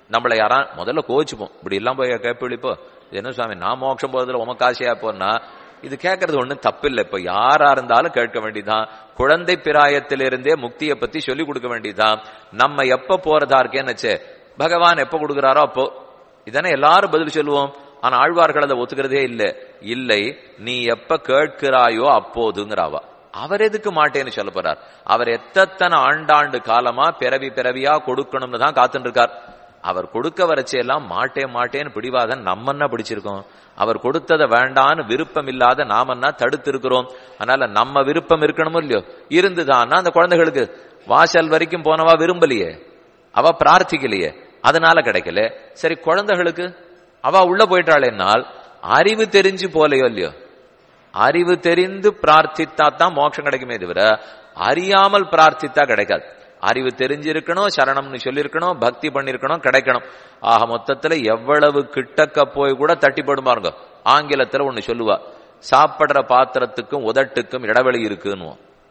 நம்மளை யாரா முதல்ல கோச்சுப்போம் இப்படி எல்லாம் போய் கேப்பிழிப்போ என்ன சுவாமி நான் மோட்சம் போறதுல உமக்கு ஆசையா போனா இது கேட்கறது ஒண்ணும் தப்பில்லை இப்ப யாரா இருந்தாலும் கேட்க வேண்டியதுதான் குழந்தை பிராயத்திலிருந்தே முக்தியை பத்தி சொல்லி கொடுக்க வேண்டியதுதான் நம்ம எப்ப போறதா இருக்கேன்னு பகவான் எப்ப கொடுக்குறாரோ அப்போ இதானே எல்லாரும் பதில் சொல்லுவோம் ஆனா ஆழ்வார்கள் அதை ஒத்துக்கிறதே இல்லை இல்லை நீ எப்ப கேட்கிறாயோ அப்போதுங்கிறாவா அவர் எதுக்கு மாட்டேன்னு சொல்ல போறார் அவர் எத்தனை ஆண்டாண்டு காலமா பிறவி பிறவியா கொடுக்கணும்னு தான் காத்துட்டு இருக்கார் அவர் கொடுக்க வரச்செல்லாம் மாட்டேன் மாட்டேன்னு பிடிவாதம் நம்மன்னா பிடிச்சிருக்கோம் அவர் கொடுத்ததை வேண்டான்னு விருப்பம் இல்லாத நாமன்னா தடுத்து இருக்கிறோம் அதனால நம்ம விருப்பம் இருக்கணுமோ இல்லையோ இருந்துதான்னா அந்த குழந்தைகளுக்கு வாசல் வரைக்கும் போனவா விரும்பலையே அவ பிரார்த்திக்கலையே அதனால கிடைக்கல சரி குழந்தைகளுக்கு அவ உள்ள போயிட்டாளேனால் அறிவு தெரிஞ்சு போலையோ இல்லையோ அறிவு தெரிந்து பிரார்த்தித்தா தான் மோட்சம் கிடைக்குமே தவிர அறியாமல் பிரார்த்தித்தா கிடைக்காது அறிவு தெரிஞ்சிருக்கணும் சரணம்னு சொல்லியிருக்கணும் பக்தி பண்ணிருக்கணும் கிடைக்கணும் ஆக மொத்தத்துல எவ்வளவு கிட்டக்க போய் கூட தட்டிப்படும் பாருங்க ஆங்கிலத்துல ஒண்ணு சொல்லுவா சாப்பிடுற பாத்திரத்துக்கும் உதட்டுக்கும் இடைவெளி இருக்குன்னு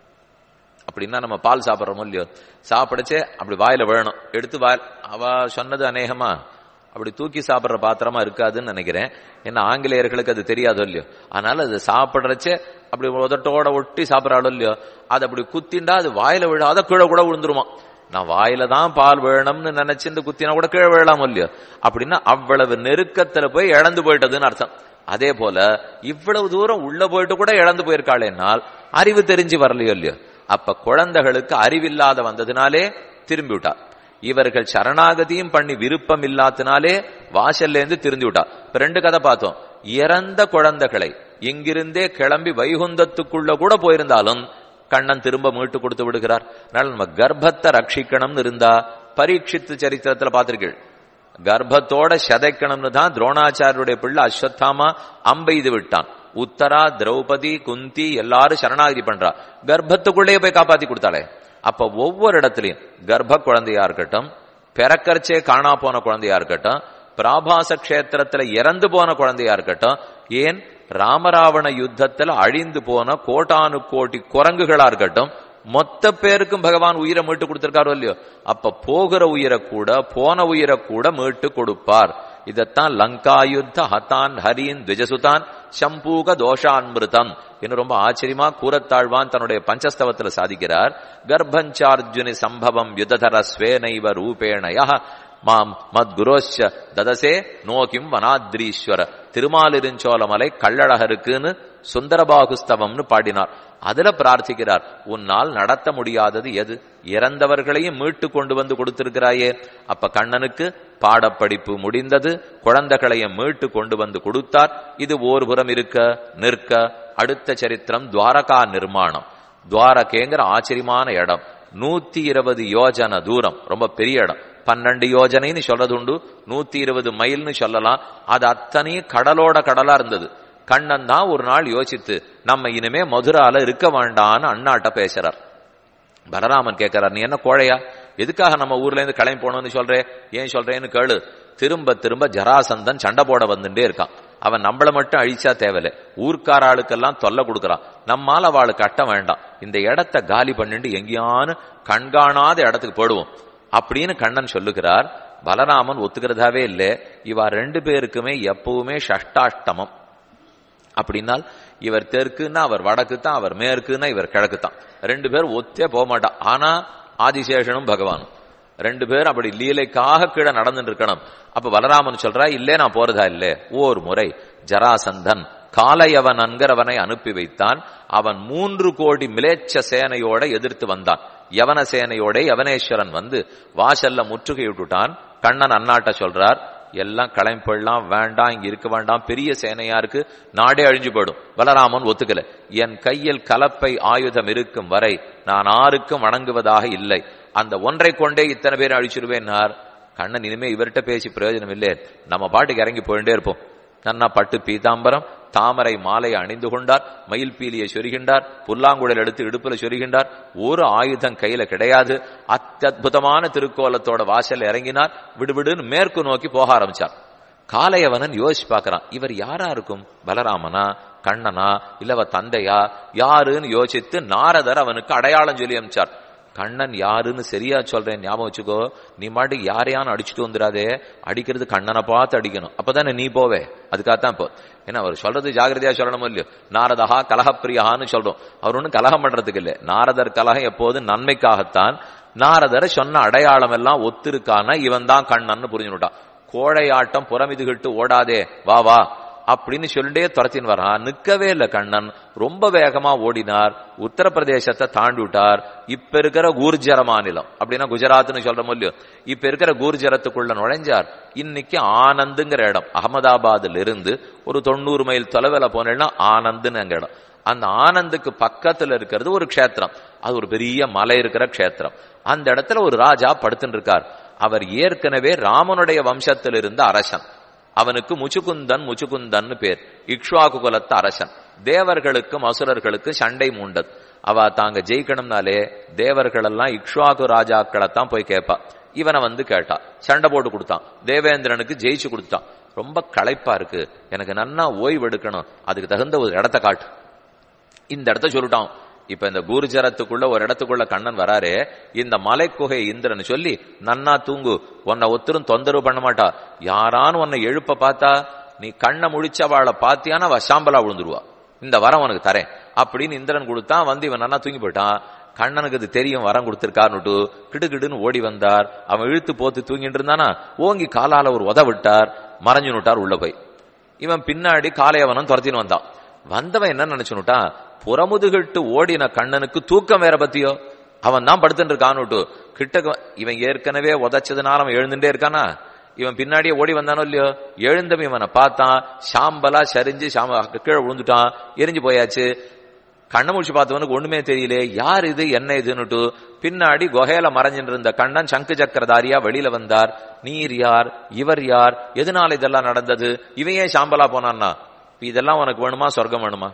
அப்படின்னா நம்ம பால் சாப்பிட்றோமோ இல்லையோ சாப்பிடுச்சே அப்படி வாயில விழணும் எடுத்து வாயில் அவ சொன்னது அநேகமா அப்படி தூக்கி சாப்பிடுற பாத்திரமா இருக்காதுன்னு நினைக்கிறேன் ஏன்னா ஆங்கிலேயர்களுக்கு அது தெரியாதோ இல்லையோ அதனால அது சாப்பிடுறச்சே அப்படி உதட்டோட ஒட்டி சாப்பிடறாளோ இல்லையோ அது அப்படி குத்திண்டா அது வாயில விழாத கீழே கூட விழுந்துருமா நான் வாயில தான் பால் வேணும்னு நினைச்சிருந்து குத்தினா கூட கீழே விழலாமோ இல்லையோ அப்படின்னா அவ்வளவு நெருக்கத்துல போய் இழந்து போயிட்டதுன்னு அர்த்தம் அதே போல இவ்வளவு தூரம் உள்ள போயிட்டு கூட இழந்து போயிருக்காளேனால் அறிவு தெரிஞ்சு வரலையோ இல்லையோ அப்ப குழந்தைகளுக்கு அறிவில்லாத வந்ததுனாலே திரும்பி விட்டா இவர்கள் சரணாகதியும் பண்ணி விருப்பம் இல்லாதனாலே வாசல்ல இருந்து திருந்து விட்டா இப்ப ரெண்டு கதை பார்த்தோம் இறந்த குழந்தைகளை இங்கிருந்தே கிளம்பி வைகுந்தத்துக்குள்ள கூட போயிருந்தாலும் கண்ணன் திரும்ப மீட்டு கொடுத்து விடுகிறார் அதனால நம்ம கர்ப்பத்தை ரட்சிக்கணும்னு இருந்தா பரீட்சித்து சரித்திரத்துல பார்த்திருக்கீள் கர்ப்பத்தோட சதைக்கணும்னு தான் துரோணாச்சாரியருடைய பிள்ளை அஸ்வத்தாமா அம்பெய்து விட்டான் உத்தரா திரௌபதி குந்தி எல்லாரும் சரணாகதி பண்றா கர்ப்பத்துக்குள்ளேயே போய் காப்பாத்தி கொடுத்தாளே அப்ப ஒவ்வொரு இடத்துலயும் கர்ப்ப குழந்தையா இருக்கட்டும் பிறக்கரிச்சே காணா போன குழந்தையா இருக்கட்டும் பிராபாச கஷேத்திரத்துல இறந்து போன குழந்தையா இருக்கட்டும் ஏன் ராமராவண யுத்தத்துல அழிந்து போன கோட்டானு கோட்டி குரங்குகளா இருக்கட்டும் மொத்த பேருக்கும் பகவான் உயிரை மீட்டு கொடுத்திருக்காரோ இல்லையோ அப்ப போகிற உயிரை கூட போன உயிரை கூட மீட்டு கொடுப்பார் இதத்தான் லங்காயுத்த ஹதான் ஹரீன் துவஜசுதான் சம்பூக தோஷான்மிருதம் என்று ரொம்ப ஆச்சரியமா கூறத்தாழ்வான் தன்னுடைய பஞ்சஸ்தவத்துல சாதிக்கிறார் கர்ப்பஞ்சார்ஜுனி சம்பவம் யுததர ஸ்வேனைவ ரூபேணய மாம் மத்குரோஷ ததசே நோகிம் வனாத்ரீஸ்வர திருமாலிருஞ்சோலமலை கள்ளழகருக்குன்னு சுந்தரபாகுஸ்தவம்னு பாடினார் அதுல பிரார்த்திக்கிறார் உன்னால் நடத்த முடியாதது எது இறந்தவர்களையும் மீட்டு கொண்டு வந்து கொடுத்திருக்கிறாயே அப்ப கண்ணனுக்கு பாடப்படிப்பு முடிந்தது குழந்தைகளையும் மீட்டு கொண்டு வந்து கொடுத்தார் இது ஓர் புறம் இருக்க நிற்க அடுத்த சரித்திரம் துவாரகா நிர்மாணம் துவாரகேங்கிற ஆச்சரியமான இடம் நூத்தி இருபது யோஜன தூரம் ரொம்ப பெரிய இடம் பன்னெண்டு யோஜனைன்னு சொல்றது உண்டு நூத்தி இருபது மைல்னு சொல்லலாம் அது அத்தனையும் கடலோட கடலா இருந்தது கண்ணன் தான் ஒரு நாள் யோசித்து நம்ம இனிமே மதுரால இருக்க வேண்டான்னு அண்ணாட்ட பேசுறார் பலராமன் கேட்கிறார் நீ என்ன கோழையா எதுக்காக நம்ம ஊர்ல இருந்து கிளம்பி போனோம்னு சொல்றே ஏன் சொல்றேன்னு கேளு திரும்ப திரும்ப ஜராசந்தன் சண்டை போட வந்துட்டே இருக்கான் அவன் நம்மள மட்டும் அழிச்சா தேவையில்ல ஊர்க்கார ஆளுக்கெல்லாம் தொல்லை கொடுக்கறான் நம்மால அவளுக்கு கட்ட வேண்டாம் இந்த இடத்த காலி பண்ணிட்டு எங்கேயானு கண்காணாத இடத்துக்கு போடுவோம் அப்படின்னு கண்ணன் சொல்லுகிறார் பலராமன் ஒத்துக்கிறதாவே இல்லை இவா ரெண்டு பேருக்குமே எப்பவுமே ஷஷ்டாஷ்டமம் அப்படின்னால் இவர் தெற்குன்னா அவர் வடக்கு தான் அவர் மேற்குன்னா இவர் கிழக்கு தான் ரெண்டு பேரும் ஒத்தே போக மாட்டா ஆனா ஆதிசேஷனும் பகவானும் ரெண்டு பேரும் அப்படி லீலைக்காக கீழே நடந்துட்டு இருக்கணும் அப்ப பலராமன் சொல்றா இல்லே நான் போறதா இல்லே ஓர் முறை ஜராசந்தன் காலையவன் அன்கிறவனை அனுப்பி வைத்தான் அவன் மூன்று கோடி மிலேச்ச சேனையோட எதிர்த்து வந்தான் யவன சேனையோட யவனேஸ்வரன் வந்து வாசல்ல முற்றுகை விட்டுட்டான் கண்ணன் அண்ணாட்ட சொல்றார் எல்லாம் கிளம்பி போயிடலாம் வேண்டாம் இங்க இருக்க வேண்டாம் பெரிய சேனையா இருக்கு நாடே அழிஞ்சு போயிடும் பலராமன் ஒத்துக்கல என் கையில் கலப்பை ஆயுதம் இருக்கும் வரை நான் ஆருக்கும் வணங்குவதாக இல்லை அந்த ஒன்றை கொண்டே இத்தனை பேரை அழிச்சிருவேன்னார் கண்ணன் இனிமே இவர்கிட்ட பேசி பிரயோஜனம் இல்லை நம்ம பாட்டுக்கு இறங்கி போயிட்டே இருப்போம் நன்னா பட்டு பீதாம்பரம் தாமரை மாலையை அணிந்து கொண்டார் மயில் பீலியை சொருகின்றார் புல்லாங்குழல் எடுத்து இடுப்புல சொருகின்றார் ஒரு ஆயுதம் கையில கிடையாது அத்தத்புதமான திருக்கோலத்தோட வாசல் இறங்கினார் விடுவிடுன்னு மேற்கு நோக்கி போக ஆரம்பிச்சார் காளையவனன் யோசிச்சு பார்க்கறான் இவர் யாரா இருக்கும் பலராமனா கண்ணனா இல்லவ தந்தையா யாருன்னு யோசித்து நாரதர் அவனுக்கு அடையாளம் சொல்லி அமிச்சார் கண்ணன் யாருன்னு சரியா சொல்றேன் ஞாபகம் வச்சுக்கோ நீ மாட்டு யாரையானு அடிச்சுட்டு வந்துடாதே அடிக்கிறது கண்ணனை பார்த்து அடிக்கணும் அப்பதானே நீ போவே அதுக்காகத்தான் இப்போ ஏன்னா அவர் சொல்றது ஜாகிரதையா சொல்லணும் இல்லையோ நாரதஹா கலகப்பிரியான்னு சொல்றோம் அவர் ஒன்றும் கலகம் பண்றதுக்கு இல்லை நாரதர் கலகம் எப்போதும் நன்மைக்காகத்தான் நாரதரை சொன்ன அடையாளம் எல்லாம் ஒத்திருக்கான இவன் தான் கண்ணன்னு புரிஞ்சுட்டான் கோழையாட்டம் புறமிதுகிட்டு ஓடாதே வா வா அப்படின்னு சொல்லிட்டே துரத்தின் வரான் நிக்கவே இல்ல கண்ணன் ரொம்ப வேகமா ஓடினார் உத்தரப்பிரதேசத்தை தாண்டி விட்டார் இப்ப இருக்கிற கூர்ஜர மாநிலம் அப்படின்னா குஜராத்னு சொல்றோம் இல்லையோ இப்ப இருக்கிற கூர்ஜரத்துக்குள்ள நுழைஞ்சார் இன்னைக்கு ஆனந்துங்கிற இடம் அகமதாபாத்ல இருந்து ஒரு தொண்ணூறு மைல் தொலைவில் போனேன்னா ஆனந்துன்னு அங்க இடம் அந்த ஆனந்துக்கு பக்கத்துல இருக்கிறது ஒரு க்ஷேத்திரம் அது ஒரு பெரிய மலை இருக்கிற க்ஷேத்திரம் அந்த இடத்துல ஒரு ராஜா படுத்துட்டு இருக்கார் அவர் ஏற்கனவே ராமனுடைய வம்சத்தில் இருந்த அரசன் அவனுக்கு முச்சுகுந்தன் முச்சுகுந்தன் பேர் இக்ஷ்வாகு குலத்து அரசன் தேவர்களுக்கும் அசுரர்களுக்கு சண்டை மூண்டது அவ தாங்க ஜெயிக்கணும்னாலே தேவர்கள் எல்லாம் இக்ஷ்வாகு ராஜாக்களைத்தான் போய் கேட்பா இவனை வந்து கேட்டா சண்டை போட்டு கொடுத்தான் தேவேந்திரனுக்கு ஜெயிச்சு கொடுத்தான் ரொம்ப களைப்பா இருக்கு எனக்கு நன்னா ஓய்வு எடுக்கணும் அதுக்கு தகுந்த ஒரு இடத்த காட்டு இந்த இடத்த சொல்லிட்டான் இப்ப இந்த கூர்ஜரத்துக்குள்ள ஒரு இடத்துக்குள்ள கண்ணன் வராரு இந்த மலைக்குகை இந்திரன் சொல்லி நன்னா தூங்கு உன்னை ஒத்தரும் தொந்தரவு பண்ண மாட்டா யாரான்னு உன்னை எழுப்ப பார்த்தா நீ கண்ணை முழிச்சு அவளை பாத்தியானா அவ சாம்பலா விழுந்துருவா இந்த வரம் உனக்கு தரேன் அப்படின்னு இந்திரன் கொடுத்தான் வந்து இவன் நன்னா தூங்கி போயிட்டான் கண்ணனுக்கு இது தெரியும் வரம் கொடுத்திருக்காருன்னுட்டு கிடு கிடுன்னு ஓடி வந்தார் அவன் இழுத்து போத்து தூங்கிட்டு இருந்தானா ஓங்கி காலால ஒரு உத விட்டார் மறைஞ்சு நுட்டார் உள்ள போய் இவன் பின்னாடி காளையவனும் துரத்தின்னு வந்தான் வந்தவன் என்ன நினைச்சுனுட்டான் புறமுதுகிட்டு ஓடின கண்ணனுக்கு தூக்கம் வேற பத்தியோ அவன் தான் படுத்துட்டு இருக்கான்னுட்டு கிட்ட இவன் ஏற்கனவே உதச்சதுனால அவன் எழுந்துட்டே இருக்கானா இவன் பின்னாடியே ஓடி வந்தானோ இல்லையோ எழுந்தவன் இவனை பார்த்தான் சாம்பலா சரிஞ்சு சாம கீழே விழுந்துட்டான் எரிஞ்சு போயாச்சு கண்ணை முடிச்சு பார்த்தவனுக்கு ஒண்ணுமே தெரியல யார் இது என்ன இதுன்னுட்டு பின்னாடி குகையில மறைஞ்சிட்டு இருந்த கண்ணன் சங்கு சக்கரதாரியா வெளியில வந்தார் நீர் யார் இவர் யார் எதனால இதெல்லாம் நடந்தது இவன் ஏன் சாம்பலா போனான்னா இதெல்லாம் உனக்கு வேணுமா சொர்க்கம் வேணுமா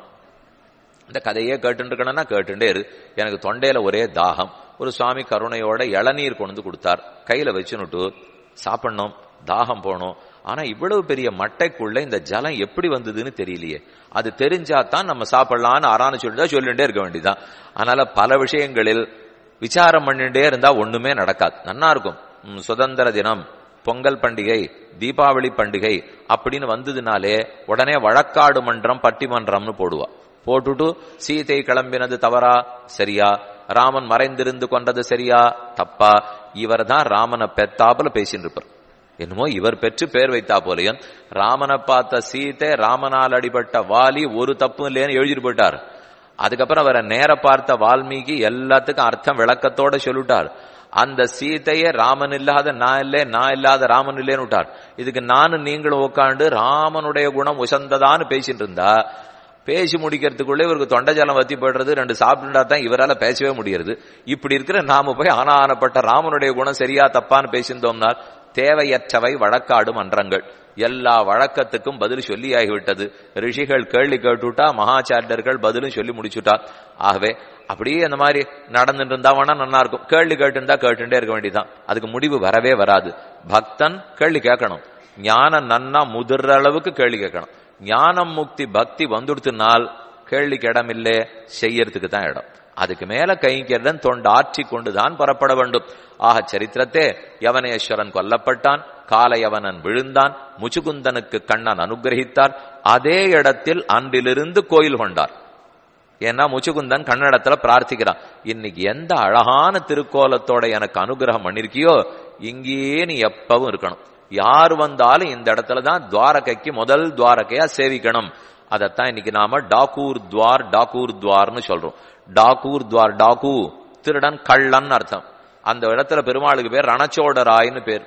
இந்த கதையே கேட்டு இருக்கணும்னா கேட்டுட்டே இரு எனக்கு தொண்டையில ஒரே தாகம் ஒரு சுவாமி கருணையோட இளநீர் கொண்டு வந்து கொடுத்தார் கையில வச்சுனுட்டு சாப்பிடணும் தாகம் போனோம் ஆனா இவ்வளவு பெரிய மட்டைக்குள்ள இந்த ஜலம் எப்படி வந்ததுன்னு தெரியலையே அது தெரிஞ்சாதான் நம்ம சாப்பிடலாம்னு ஆரான்னு சொல்லிட்டு சொல்லிட்டே இருக்க வேண்டியதான் அதனால பல விஷயங்களில் விசாரம் பண்ணிட்டே இருந்தா ஒண்ணுமே நடக்காது நன்னா இருக்கும் சுதந்திர தினம் பொங்கல் பண்டிகை தீபாவளி பண்டிகை அப்படின்னு வந்ததுனாலே உடனே வழக்காடு மன்றம் பட்டிமன்றம்னு போடுவா போட்டுட்டு சீதை கிளம்பினது தவறா சரியா ராமன் மறைந்திருந்து கொண்டது சரியா தப்பா இவர் தான் ராமனை பெத்தாப்புல பேசிட்டு இருப்பார் என்னமோ இவர் பெற்று பேர் வைத்தா போலையும் ராமனை பார்த்த சீதை ராமனால் அடிபட்ட வாலி ஒரு தப்பும் இல்லைன்னு எழுதிட்டு போயிட்டார் அதுக்கப்புறம் அவரை நேர பார்த்த வால்மீகி எல்லாத்துக்கும் அர்த்தம் விளக்கத்தோட சொல்லிட்டார் அந்த சீதையே ராமன் இல்லாத நான் இல்லை நான் இல்லாத ராமன் இல்லைன்னு விட்டார் இதுக்கு நானும் நீங்களும் உட்காந்து ராமனுடைய குணம் உசந்ததான்னு பேசிட்டு இருந்தா பேசி முடிக்கிறதுக்குள்ளே இவருக்கு தொண்டை ஜலம் வத்தி போயிடுறது ரெண்டு சாப்பிட்டுட்டா தான் இவரால பேசவே முடியறது இப்படி இருக்கிற நாம போய் ஆனா ஆனப்பட்ட ராமனுடைய குணம் சரியா தப்பான்னு பேசியிருந்தோம்னா தேவையற்றவை வழக்காடு மன்றங்கள் எல்லா வழக்கத்துக்கும் பதில் சொல்லி ஆகிவிட்டது ரிஷிகள் கேள்வி கேட்டுட்டா மகாச்சாரியர்கள் பதிலும் சொல்லி முடிச்சுட்டா ஆகவே அப்படியே அந்த மாதிரி நடந்துட்டு இருந்தா வேணா நல்லா இருக்கும் கேள்வி கேட்டுருந்தா கேட்டுட்டே இருக்க வேண்டியதான் அதுக்கு முடிவு வரவே வராது பக்தன் கேள்வி கேட்கணும் ஞானம் நன்னா முதிர்ற அளவுக்கு கேள்வி கேட்கணும் ஞானம் முக்தி பக்தி வந்துடுத்துனால் கேள்விக்கு இடம் இல்லை செய்யறதுக்கு தான் இடம் அதுக்கு மேல கைங்கரன் தொண்டு ஆற்றி கொண்டுதான் புறப்பட வேண்டும் ஆக சரித்திரத்தே யவனேஸ்வரன் கொல்லப்பட்டான் காலையவனன் விழுந்தான் முச்சுகுந்தனுக்கு கண்ணன் அனுகிரகித்தார் அதே இடத்தில் அன்றிலிருந்து கோயில் கொண்டார் ஏன்னா முச்சுகுந்தன் கன்னடத்துல பிரார்த்திக்கிறான் இன்னைக்கு எந்த அழகான திருக்கோலத்தோட எனக்கு அனுகிரகம் பண்ணிருக்கியோ இங்கேயே நீ எப்பவும் இருக்கணும் யார் வந்தாலும் இந்த இடத்துல தான் துவாரகைக்கு முதல் துவாரகையா சேவிக்கணும் அதைத்தான் இன்னைக்கு நாம டாக்கூர் துவார் டாக்கூர் துவார்னு சொல்றோம் டாக்கூர் துவார் டாக்கூ திருடன் கள்ளன் அர்த்தம் அந்த இடத்துல பெருமாளுக்கு பேர் ரணச்சோடராய்னு பேர்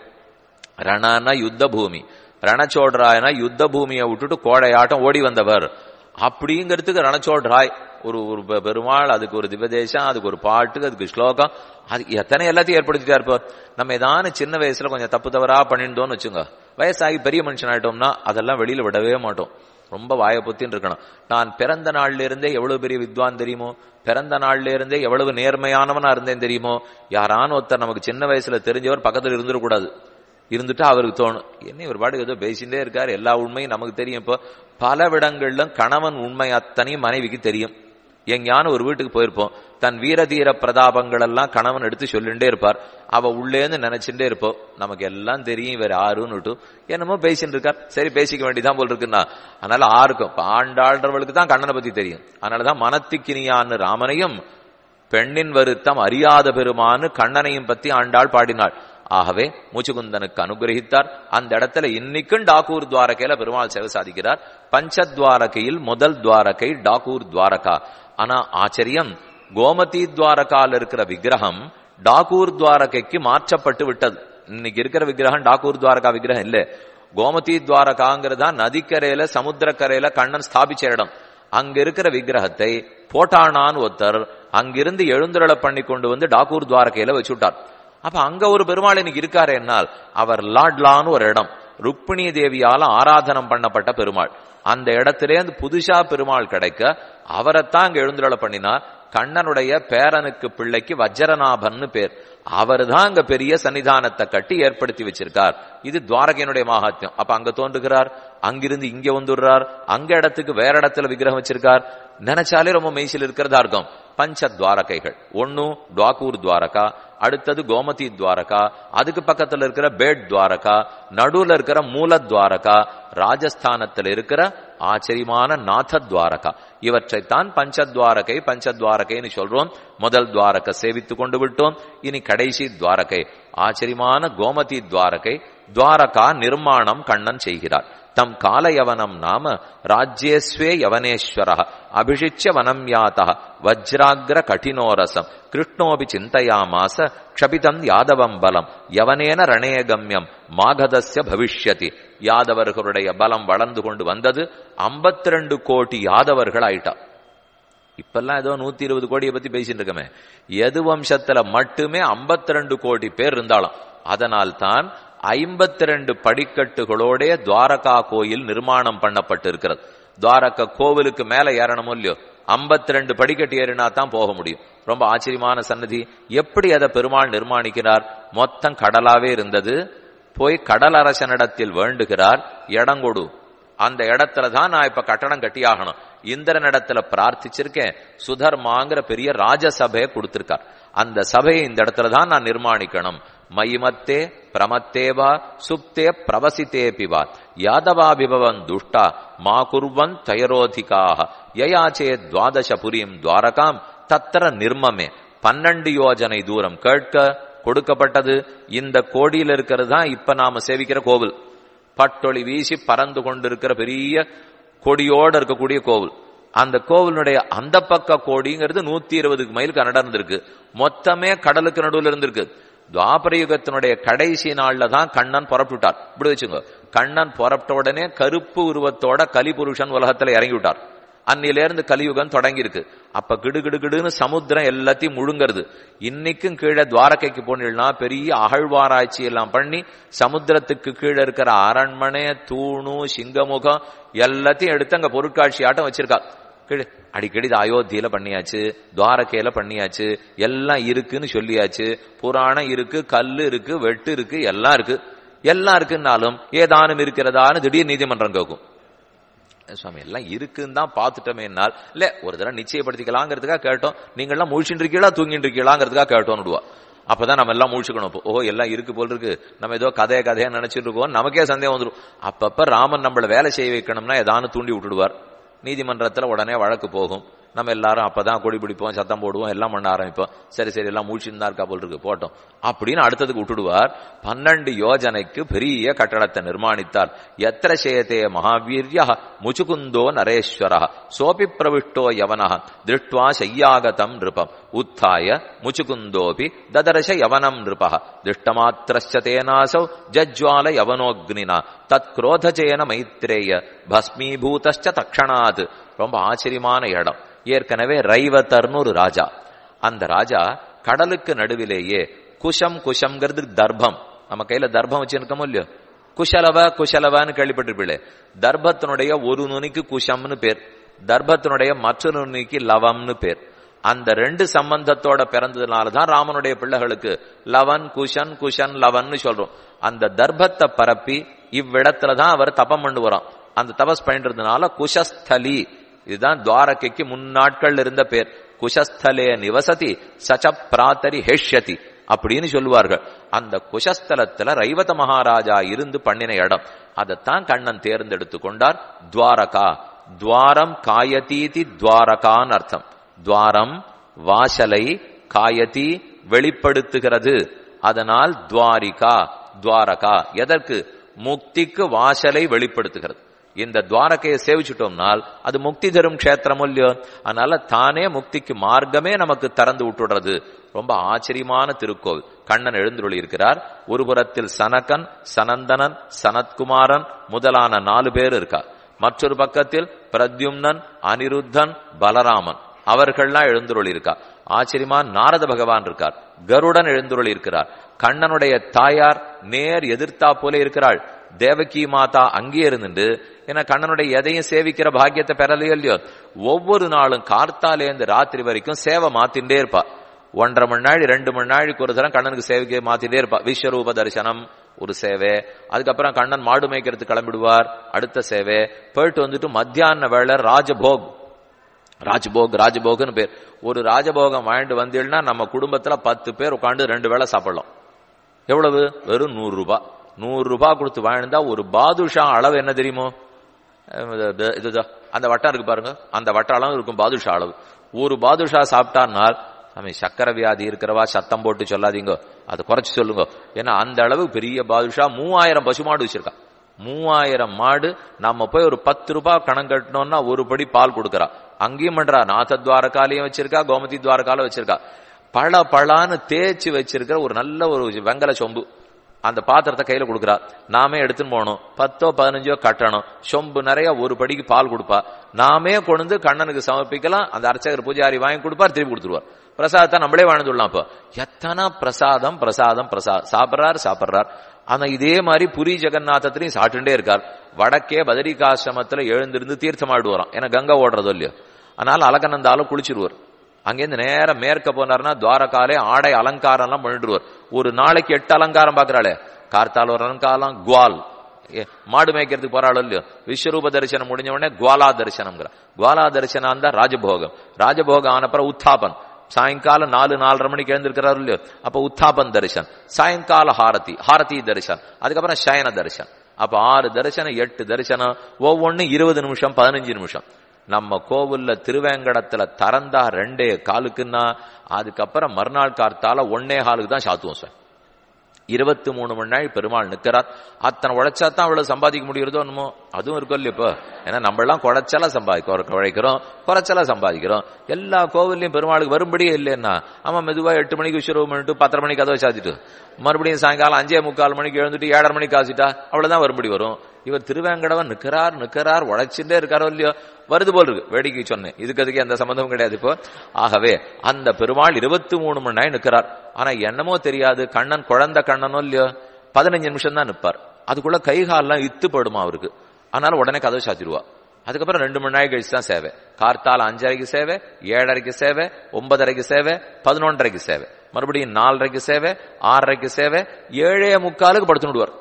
ரணனா யுத்த பூமி ரணச்சோடராயனா யுத்த பூமியை விட்டுட்டு கோடையாட்டம் ஓடி வந்தவர் அப்படிங்கிறதுக்கு ரணச்சோடராய் ஒரு ஒரு பெருமாள் அதுக்கு ஒரு திவதேசம் அதுக்கு ஒரு பாட்டு அதுக்கு ஸ்லோகம் அது எத்தனை எல்லாத்தையும் ஏற்படுத்திட்டா இருப்பார் நம்ம ஏதான சின்ன வயசுல கொஞ்சம் தப்பு தவறா பண்ணிட்டோம்னு வச்சுங்க வயசாகி பெரிய மனுஷன் ஆயிட்டோம்னா அதெல்லாம் வெளியில விடவே மாட்டோம் ரொம்ப வாய பொத்தின்னு இருக்கணும் நான் பிறந்த நாள்ல இருந்தே எவ்வளவு பெரிய வித்வான் தெரியுமோ பிறந்த நாள்ல இருந்தே எவ்வளவு நேர்மையானவனா இருந்தேன் தெரியுமோ யாரான ஒருத்தர் நமக்கு சின்ன வயசுல தெரிஞ்சவர் பக்கத்துல இருந்துடக்கூடாது இருந்துட்டா அவருக்கு தோணும் என்ன இவர் பாட்டுக்கு ஏதோ பேசிட்டே இருக்காரு எல்லா உண்மையும் நமக்கு தெரியும் இப்போ பல விடங்களிலும் கணவன் உண்மை அத்தனையும் மனைவிக்கு தெரியும் எங்கேயான ஒரு வீட்டுக்கு போயிருப்போம் தன் வீரதீர பிரதாபங்கள் எல்லாம் கணவன் எடுத்து சொல்லிண்டே இருப்பார் அவ உள்ளேந்து நினைச்சுட்டே இருப்போம் நமக்கு எல்லாம் தெரியும் இவர் ஆறுன்னு என்னமோ பேசிட்டு இருக்கார் சரி பேசிக்க வேண்டியதான் போல் இருக்குன்னா அதனால ஆருக்கும் இப்ப ஆண்டாள்றவளுக்கு தான் கண்ணனை பத்தி தெரியும் அதனாலதான் மனத்திக்கினியான்னு ராமனையும் பெண்ணின் வருத்தம் அறியாத பெருமான்னு கண்ணனையும் பத்தி ஆண்டாள் பாடினாள் ஆகவே மூச்சுகுந்தனுக்கு அனுகிரகித்தார் அந்த இடத்துல இன்னைக்கும் டாக்கூர் துவாரகையில பெருமாள் சேவை சாதிக்கிறார் பஞ்சத்வாரகையில் முதல் துவாரகை டாக்கூர் துவாரகா ஆனா ஆச்சரியம் கோமதி துவாரகால இருக்கிற விக்கிரகம் டாக்கூர் துவாரகைக்கு மாற்றப்பட்டு விட்டது இன்னைக்கு இருக்கிற விக்கிரகம் டாக்கூர் துவாரகா விக்கிரகம் இல்ல கோமதி துவாரகாங்கிறதா நதிக்கரையில சமுத்திரக்கரையில கண்ணன் ஸ்தாபிச்ச இடம் அங்க இருக்கிற விக்கிரகத்தை போட்டானான்னு ஒருத்தர் அங்கிருந்து எழுந்துருளை பண்ணி கொண்டு வந்து டாக்கூர் துவாரகையில வச்சுட்டார் அப்ப அங்க ஒரு பெருமாள் இன்னைக்கு இருக்காரு என்னால் அவர் லாட்லான்னு ஒரு இடம் ருக்மிணி தேவியால ஆராதனம் பண்ணப்பட்ட பெருமாள் அந்த இடத்திலேருந்து புதுசா பெருமாள் கிடைக்க அவரைத்தான் அங்க எழுந்துருளை பண்ணினார் கண்ணனுடைய பேரனுக்கு பிள்ளைக்கு வஜ்ரநாபன்னு பேர் அவர் தான் அங்க பெரிய சன்னிதானத்தை கட்டி ஏற்படுத்தி வச்சிருக்கார் இது துவாரகையினுடைய மகாத்மியம் அப்ப அங்க தோன்றுகிறார் அங்கிருந்து இங்க வந்துடுறார் அங்க இடத்துக்கு வேற இடத்துல விக்கிரகம் வச்சிருக்கார் நினைச்சாலே ரொம்ப மெய்சில் இருக்கிறதா இருக்கும் பஞ்ச துவாரகைகள் ஒன்னு டுவாக்கூர் துவாரகா அடுத்தது கோமதி துவாரகா அதுக்கு பக்கத்துல இருக்கிற பேட் துவாரகா நடுவுல இருக்கிற மூல துவாரகா ராஜஸ்தானத்தில் இருக்கிற ஆச்சரியமான நாத துவாரகா இவற்றைத்தான் பஞ்சத்வாரகை பஞ்சத்வாரகைன்னு சொல்றோம் முதல் துவாரகை சேவித்து கொண்டு விட்டோம் இனி கடைசி துவாரகை ஆச்சரியமான கோமதி துவாரகை துவாரகா நிர்மாணம் கண்ணன் செய்கிறார் தம் காலயவனம் நாம ராஜ்யஸ்வே யவனேஸ்வர அபிஷிச்ச வனம் யாத்தா வஜ்ராகிர கடினோரசம் கிருஷ்ணோபி சிந்தையாமாச க்ஷபிதம் யாதவம் பலம் யவனேன ரணேகம்யம் மாகதஸ்ய பவிஷ்யதி யாதவர்களுடைய பலம் வளர்ந்து கொண்டு வந்தது ஐம்பத்தி ரெண்டு கோடி யாதவர்கள் ஆயிட்டா இப்பெல்லாம் ஏதோ நூத்தி இருபது கோடியை பத்தி பேசிட்டு இருக்கமே எது வம்சத்துல மட்டுமே ஐம்பத்தி ரெண்டு கோடி பேர் இருந்தாலும் அதனால் தான் ஐம்பத்தி ரெண்டு படிக்கட்டுகளோட துவாரகா கோயில் நிர்மாணம் பண்ணப்பட்டு இருக்கிறது துவாரகா கோவிலுக்கு மேல ஏறணும் இல்லையோ ஐம்பத்தி ரெண்டு படிக்கட்டு ஏறினா தான் போக முடியும் ரொம்ப ஆச்சரியமான சன்னதி எப்படி அதை பெருமாள் நிர்மாணிக்கிறார் மொத்தம் கடலாவே இருந்தது போய் கடல் அரசனிடத்தில் வேண்டுகிறார் இடங்கொடு அந்த இடத்துல தான் நான் இப்ப கட்டடம் கட்டியாகணும் இந்திரன் இடத்துல பிரார்த்திச்சிருக்கேன் சுதர்மாங்கிற பெரிய ராஜசபையை கொடுத்திருக்கார் அந்த சபையை இந்த இடத்துல தான் நான் நிர்மாணிக்கணும் மயிமத்தே பிரமத்தேவா சுப்தே பிரவசித்தே பிவா யாதவா விபவன் துஷ்டா மா குர்வன் தயரோதிகாக யயாச்சே துவாதச புரியும் துவாரகாம் தத்திர நிர்மமே பன்னெண்டு யோஜனை தூரம் கேட்க கொடுக்கப்பட்டது இந்த கோடியில் இருக்கிறது தான் இப்ப நாம சேவிக்கிற கோவில் பட்டொளி வீசி பறந்து கொண்டிருக்கிற பெரிய கொடியோடு இருக்கக்கூடிய கோவில் அந்த கோவிலுடைய அந்த பக்க கோடிங்கிறது நூத்தி இருபதுக்கு மைல் நடந்திருக்கு மொத்தமே கடலுக்கு நடுவில் இருந்திருக்கு துவாபர யுகத்தினுடைய கடைசி நாள்ல தான் கண்ணன் புறப்பட்டுட்டார் இப்படி வச்சுங்க கண்ணன் புறப்பட்ட உடனே கருப்பு உருவத்தோட கலிபுருஷன் உலகத்துல இறங்கி விட்டார் அன்னிலிருந்து கலியுகம் தொடங்கி இருக்கு அப்ப கிடு கிடு கிடுன்னு சமுத்திரம் எல்லாத்தையும் முழுங்கிறது இன்னைக்கும் கீழே துவாரகைக்கு போனீங்கன்னா பெரிய அகழ்வாராய்ச்சி எல்லாம் பண்ணி சமுத்திரத்துக்கு கீழே இருக்கிற அரண்மனை தூணு சிங்கமுகம் எல்லாத்தையும் எடுத்து அங்க பொருட்காட்சி ஆட்டம் வச்சிருக்கா கீழே அடிக்கடி இது அயோத்தியில பண்ணியாச்சு துவாரகையில பண்ணியாச்சு எல்லாம் இருக்குன்னு சொல்லியாச்சு புராணம் இருக்கு கல்லு இருக்கு வெட்டு இருக்கு எல்லாம் இருக்கு எல்லாம் இருக்குன்னாலும் ஏதானும் இருக்கிறதான்னு திடீர் நீதிமன்றம் கேட்கும் சுவாமி எல்லாம் இருக்குன்னு தான் பார்த்துட்டோமேனால் இல்ல ஒரு தடவை நிச்சயப்படுத்திக்கலாங்கிறதுக்காக கேட்டோம் நீங்க எல்லாம் முழிச்சுட்டு இருக்கீங்களா தூங்கிட்டு இருக்கீங்களாங்கிறதுக்காக கேட்டோம் விடுவா அப்பதான் நம்ம எல்லாம் முழிச்சுக்கணும் ஓ எல்லாம் இருக்கு போல் இருக்கு நம்ம ஏதோ கதைய கதையா நினைச்சிட்டு இருக்கோம் நமக்கே சந்தேகம் வந்துடும் அப்பப்ப ராமன் நம்மள வேலை செய்ய வைக்கணும்னா ஏதானு தூண்டி விட்டுடுவார் நீதிமன்றத்துல உடனே வழக்கு போகும் நம்ம எல்லாரும் அப்பதான் கொடி பிடிப்போம் சத்தம் போடுவோம் எல்லாம் பண்ண ஆரம்பிப்போம் சரி சரி எல்லாம் மூழ்ச்சின்னு இருக்கா போல் இருக்கு போட்டோம் அப்படின்னு அடுத்ததுக்கு விட்டுடுவார் பன்னெண்டு யோஜனைக்கு பெரிய கட்டடத்தை நிர்மாணித்தார் எத்திர சேதே மகாவீர்யா முச்சுகுந்தோ நரேஸ்வர சோபி பிரவிஷ்டோ யவன திருஷ்டுவா செய்யாகதம் நிருபம் உத்தாய முச்சுகுந்தோபி ததரச யவனம் நிருப திருஷ்டமாத்திரஸ்ய தேனாசௌ ஜஜ்வால யவனோக்னினா தத் குரோதஜேன மைத்ரேய பஸ்மீபூதச்ச தக்ஷணாத் ரொம்ப ஆச்சரியமான இடம் ஏற்கனவே ரைவத்தர்னு ஒரு ராஜா அந்த ராஜா கடலுக்கு நடுவிலேயே குஷம் குஷம்ங்கிறது தர்ப்பம் நம்ம கையில தர்ப்பம் வச்சிருக்கோமோ இல்லையோ குஷலவ குஷலவான்னு கேள்விப்பட்டிருப்பீங்களே தர்ப்பத்தினுடைய ஒரு நுனிக்கு குஷம்னு பேர் தர்ப்பத்தினுடைய மற்றொரு நுனிக்கு லவம்னு பேர் அந்த ரெண்டு சம்பந்தத்தோட பிறந்ததுனால தான் ராமனுடைய பிள்ளைகளுக்கு லவன் குஷன் குஷன் லவன்னு சொல்றோம் அந்த தர்ப்பத்தை பரப்பி இவ்விடத்துல தான் அவர் தபம் பண்ணு வரோம் அந்த தபஸ் பண்றதுனால குஷஸ்தலி இதுதான் துவாரகைக்கு முன்னாட்கள் இருந்த பேர் குஷஸ்தலே நிவசதி சச்ச பிராத்தரி ஹேஷ்யதி அப்படின்னு சொல்லுவார்கள் அந்த குஷஸ்தலத்துல ரைவத மகாராஜா இருந்து பண்ணின இடம் அதைத்தான் கண்ணன் தேர்ந்தெடுத்து கொண்டார் துவாரகா துவாரம் காயதீதி துவாரகான்னு அர்த்தம் துவாரம் வாசலை காயதி வெளிப்படுத்துகிறது அதனால் துவாரிகா துவாரகா எதற்கு முக்திக்கு வாசலை வெளிப்படுத்துகிறது இந்த துவாரகையை சேவிச்சுட்டோம்னால் அது முக்தி தரும் கஷேத்திரம் இல்லையோ அதனால தானே முக்திக்கு மார்க்கமே நமக்கு திறந்து விட்டுடுறது ரொம்ப ஆச்சரியமான திருக்கோவில் கண்ணன் எழுந்துள்ளி இருக்கிறார் ஒரு புறத்தில் சனகன் சனந்தனன் சனத்குமாரன் முதலான நாலு பேர் இருக்கா மற்றொரு பக்கத்தில் பிரத்யும்னன் அனிருத்தன் பலராமன் அவர்கள்லாம் எழுந்துருள் இருக்கா ஆச்சரியமா நாரத பகவான் இருக்கார் கருடன் எழுந்துருள் இருக்கிறார் கண்ணனுடைய தாயார் நேர் எதிர்த்தா போல இருக்கிறாள் தேவகி மாதா அங்கே இருந்துட்டு ஏன்னா கண்ணனுடைய எதையும் சேவிக்கிற பாக்கியத்தை பெறலையோ இல்லையோ ஒவ்வொரு நாளும் கார்த்தாலேந்து ராத்திரி வரைக்கும் சேவை மாத்தின்றே இருப்பா ஒன்றரை மணி நாள் ரெண்டு மணி நாளைக்கு ஒரு தரம் கண்ணனுக்கு சேவைக்கு மாத்திட்டே இருப்பா விஸ்வரூப தரிசனம் ஒரு சேவை அதுக்கப்புறம் கண்ணன் மாடு மேய்க்கிறதுக்கு கிளம்பிடுவார் அடுத்த சேவை போயிட்டு வந்துட்டு மத்தியான வேளை ராஜபோக் ராஜ்போக் ராஜபோக்னு பேர் ஒரு ராஜபோகம் வாங்கிட்டு வந்தீங்கன்னா நம்ம குடும்பத்துல பத்து பேர் உட்காந்து ரெண்டு வேளை சாப்பிடலாம் எவ்வளவு வெறும் நூறு ரூபாய் நூறு ரூபாய் கொடுத்து வாழ்ந்தா ஒரு பாதுஷா அளவு என்ன தெரியுமோ இதுதான் அந்த வட்டம் இருக்கு பாருங்க அந்த வட்ட அளவு இருக்கும் பாதுஷா அளவு ஒரு பாதுஷா சாப்பிட்டார்னால் நம்ம சக்கரை வியாதி இருக்கிறவா சத்தம் போட்டு சொல்லாதீங்க அதை குறைச்சு சொல்லுங்க ஏன்னா அந்த அளவு பெரிய பாதுஷா மூவாயிரம் பசுமாடு வச்சிருக்கா மூவாயிரம் மாடு நம்ம போய் ஒரு பத்து ரூபாய் கணம் கட்டணும்னா ஒரு படி பால் கொடுக்கறா அங்கேயும் பண்றா நாத துவாரகாலையும் வச்சிருக்கா கோமதி துவாரகால வச்சிருக்கா பழ பழான்னு தேய்ச்சி வச்சிருக்கிற ஒரு நல்ல ஒரு வெங்கல சொம்பு அந்த பாத்திரத்தை கையில கொடுக்குறா நாமே எடுத்துன்னு போகணும் பத்தோ பதினஞ்சோ கட்டணும் சொம்பு நிறைய ஒரு படிக்கு பால் கொடுப்பா நாமே கொண்டு கண்ணனுக்கு சமர்ப்பிக்கலாம் அந்த அர்ச்சகர் பூஜாரி வாங்கி கொடுப்பார் திருப்பி கொடுத்துருவார் பிரசாதத்தை நம்மளே வாழ்ந்துடலாம் இப்போ எத்தனை பிரசாதம் பிரசாதம் பிரசாதம் சாப்பிட்றார் சாப்பிட்றார் ஆனா இதே மாதிரி புரி ஜெகநாதத்திலையும் சாப்பிட்டுட்டே இருக்கார் வடக்கே பதரிகாசிரமத்துல எழுந்திருந்து தீர்த்தமாடு வரான் ஏன்னா கங்கை ஓடுறதோ இல்லையோ அதனால அலகநந்தாலும் குளிச்சிருவார் அங்கேருந்து நேரம் மேற்க போனார்னா துவாரகாலே ஆடை அலங்காரம் எல்லாம் பண்ணிடுவார் ஒரு நாளைக்கு எட்டு அலங்காரம் பாக்குறாளே கார்த்தால் ஒரு அலங்காரம் குவால் மாடு மேய்க்கிறதுக்கு போறாளோ இல்லையோ விஸ்வரூப தரிசனம் முடிஞ்ச உடனே குவாலா தரிசனம்ங்கிற குவாலா தரிசனம் தான் ராஜபோகம் ராஜபோகம் ஆனப்புறம் உத்தாபன் சாயங்காலம் நாலு நாலரை மணிக்கு எழுந்திருக்கிறாரு இல்லையோ அப்ப உத்தாபன் தரிசன் சாயங்கால ஹாரதி ஹாரதி தரிசன் அதுக்கப்புறம் சயன தரிசன் அப்ப ஆறு தரிசனம் எட்டு தரிசனம் ஒவ்வொன்னு இருபது நிமிஷம் பதினஞ்சு நிமிஷம் நம்ம கோவில்ல திருவேங்கடத்துல திறந்தா ரெண்டே காலுக்குன்னா அதுக்கப்புறம் மறுநாள் கார்த்தால ஒன்னே காலுக்கு தான் சாத்துவோம் சார் இருபத்தி மூணு மணி நாள் பெருமாள் நிக்கிறார் அத்தனை உழைச்சா தான் அவ்வளவு சம்பாதிக்க முடியுறதோ என்னமோ அதுவும் இருக்கும் இல்லையா இப்போ ஏன்னா நம்ம எல்லாம் குறைச்சலா சம்பாதிக்க உழைக்கிறோம் குறைச்சலா சம்பாதிக்கிறோம் எல்லா கோவில்லையும் பெருமாளுக்கு வரும்படியே இல்லைன்னா ஆமா மெதுவா எட்டு மணிக்கு விஸ்வரூபம் பண்ணிட்டு பத்தரை மணிக்கு கதவை சாத்திட்டு மறுபடியும் சாயங்காலம் அஞ்சே முக்கால் மணிக்கு எழுந்துட்டு ஏழரை மணிக்கு காசிட்டா அவ்வளவுதான் வரும்படி வரும் இவர் திருவேங்கடவன் நிக்கிறார் நிக்கிறார் உழைச்சுட்டே இருக்காரோ இல்லையோ வருது போல் இருக்கு வேடிக்கை சொன்னேன் இதுக்கு அதுக்கு எந்த சம்பந்தமும் கிடையாது இப்போ ஆகவே அந்த பெருமாள் இருபத்தி மூணு மணி நேரம் நிற்கிறார் ஆனா என்னமோ தெரியாது கண்ணன் குழந்தை கண்ணனோ இல்லையோ பதினஞ்சு நிமிஷம் தான் நிற்பார் அதுக்குள்ள கை கால்லாம் இத்து போடுமா அவருக்கு அதனால உடனே கதவை சாத்திடுவா அதுக்கப்புறம் ரெண்டு மணி நேரம் கழிச்சு தான் சேவை கார்த்தால அஞ்சரைக்கு சேவை ஏழரைக்கு சேவை ஒன்பதரைக்கு சேவை பதினொன்றரைக்கு சேவை மறுபடியும் நாலரைக்கு சேவை ஆறரைக்கு சேவை ஏழே முக்காலுக்கு படுத்து விடுவார்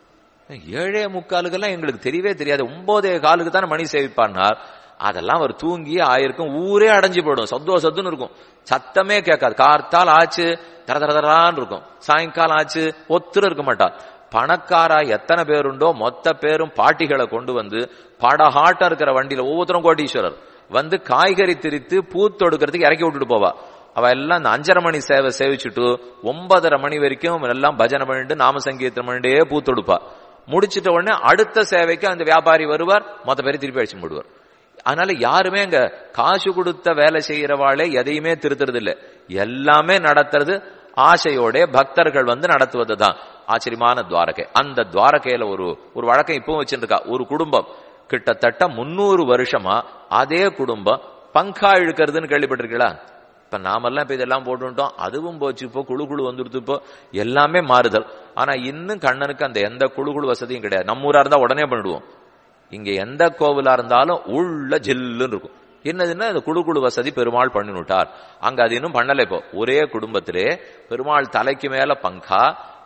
ஏழே முக்காலுக்கெல்லாம் எங்களுக்கு தெரியவே தெரியாது ஒன்பதே காலுக்கு தான் மணி சேவிப்பார்னார் அதெல்லாம் அவர் தூங்கி ஆயிருக்கும் ஊரே அடைஞ்சு போயிடும் சத்தோ சத்துன்னு இருக்கும் சத்தமே கேட்காது கார்த்தால் ஆச்சு தர தர தரான்னு இருக்கும் சாயங்காலம் ஆச்சு ஒத்துரு இருக்க மாட்டா பணக்காரா எத்தனை பேருண்டோ மொத்த பேரும் பாட்டிகளை கொண்டு வந்து படஹாட்டம் இருக்கிற வண்டியில ஒவ்வொருத்தரும் கோட்டீஸ்வரர் வந்து காய்கறி திரித்து பூ தொடுக்கிறதுக்கு இறக்கி விட்டுட்டு போவா அவ எல்லாம் இந்த அஞ்சரை மணி சேவை சேவிச்சுட்டு ஒன்பதரை மணி வரைக்கும் எல்லாம் பஜனை பண்ணிட்டு நாம சங்கீதம் பண்ணிட்டே பூ தொடுப்பா முடிச்சிட்ட உடனே அடுத்த சேவைக்கு அந்த வியாபாரி வருவார் மொத்த பேர் திருப்பி அடிச்சு போடுவார் அதனால யாருமே அங்க காசு கொடுத்த வேலை செய்யறவாளே எதையுமே திருத்துறது இல்ல எல்லாமே நடத்துறது ஆசையோட பக்தர்கள் வந்து நடத்துவது தான் ஆச்சரியமான துவாரகை அந்த துவாரகையில ஒரு ஒரு வழக்கம் இப்பவும் வச்சிருக்கா ஒரு குடும்பம் கிட்டத்தட்ட முன்னூறு வருஷமா அதே குடும்பம் பங்கா இழுக்கிறதுன்னு கேள்விப்பட்டிருக்கீங்களா இப்ப நாமெல்லாம் இப்ப இதெல்லாம் போட்டுட்டோம் அதுவும் போச்சு இப்போ குழு குழு வந்துடுத்து இப்போ எல்லாமே மாறுதல் ஆனா இன்னும் கண்ணனுக்கு அந்த எந்த குழு குழு வசதியும் கிடையாது நம்ம ஊரா இருந்தா உடனே பண்ணிடுவோம் இங்க எந்த கோவிலா இருந்தாலும் உள்ள ஜில்லுன்னு இருக்கும் என்னதுன்னா இந்த குழு குழு வசதி பெருமாள் பண்ணிவிட்டார் அங்க அது இன்னும் பண்ணல இப்போ ஒரே குடும்பத்திலே பெருமாள் தலைக்கு மேல பங்கா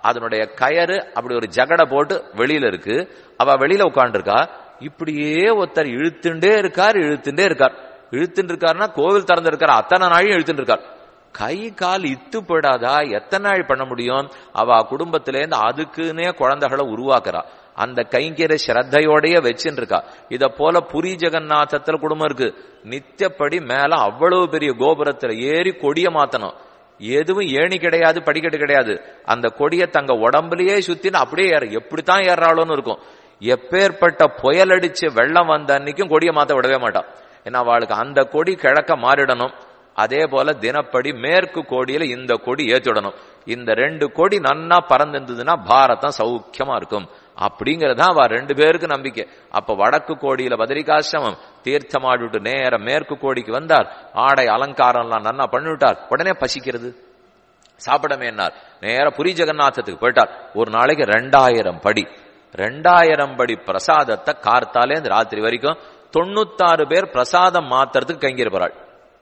அதனுடைய கயறு அப்படி ஒரு ஜகடை போட்டு வெளியில இருக்கு அவ வெளியில உட்காந்துருக்கா இப்படியே ஒருத்தர் இழுத்துண்டே இருக்கார் இழுத்துண்டே இருக்கார் இழுத்துட்டு இருக்காருன்னா கோவில் திறந்து இருக்கார் அத்தனை நாளையும் இழுத்துட்டு இருக்கார் கை கால் இத்து போயிடாதா எத்தனை நாள் பண்ண முடியும் அவ குடும்பத்திலேருந்து அதுக்குன்னே குழந்தைகளை உருவாக்குறா அந்த கைங்கர ஸ்ரத்தையோடய வச்சுட்டு இருக்கா இத போல புரி ஜெகநாதத்துல குடும்பம் இருக்கு நித்தியப்படி மேல அவ்வளவு பெரிய கோபுரத்துல ஏறி கொடிய மாத்தணும் எதுவும் ஏணி கிடையாது படிக்கட்டு கிடையாது அந்த கொடியை தங்க உடம்புலயே சுத்தின்னு அப்படியே ஏற எப்படித்தான் ஏறாளோன்னு இருக்கும் எப்பேற்பட்ட புயல் அடிச்சு வெள்ளம் வந்த அன்னைக்கும் கொடியை மாத்த விடவே மாட்டான் ஏன்னா அவளுக்கு அந்த கொடி கிழக்க மாறிடணும் அதே போல தினப்படி மேற்கு கோடியில இந்த கொடி ஏத்திடணும் இந்த ரெண்டு கொடி நன்னா பறந்திருந்ததுன்னா பாரதம் சௌக்கியமா இருக்கும் அப்படிங்கறதா அவ ரெண்டு பேருக்கு நம்பிக்கை அப்ப வடக்கு கோடியில பதரிகாசிரமம் தீர்த்தமாடிட்டு நேர மேற்கு கோடிக்கு வந்தார் ஆடை அலங்காரம் எல்லாம் நன்னா பண்ணிவிட்டார் உடனே பசிக்கிறது சாப்பிடமேனார் நேர புரி ஜெகநாதத்துக்கு போயிட்டார் ஒரு நாளைக்கு ரெண்டாயிரம் படி ரெண்டாயிரம் படி பிரசாதத்தை கார்த்தாலே இந்த ராத்திரி வரைக்கும் தொண்ணூத்தாறு பேர் பிரசாதம் மாத்துறதுக்கு கைங்கிற போறாள்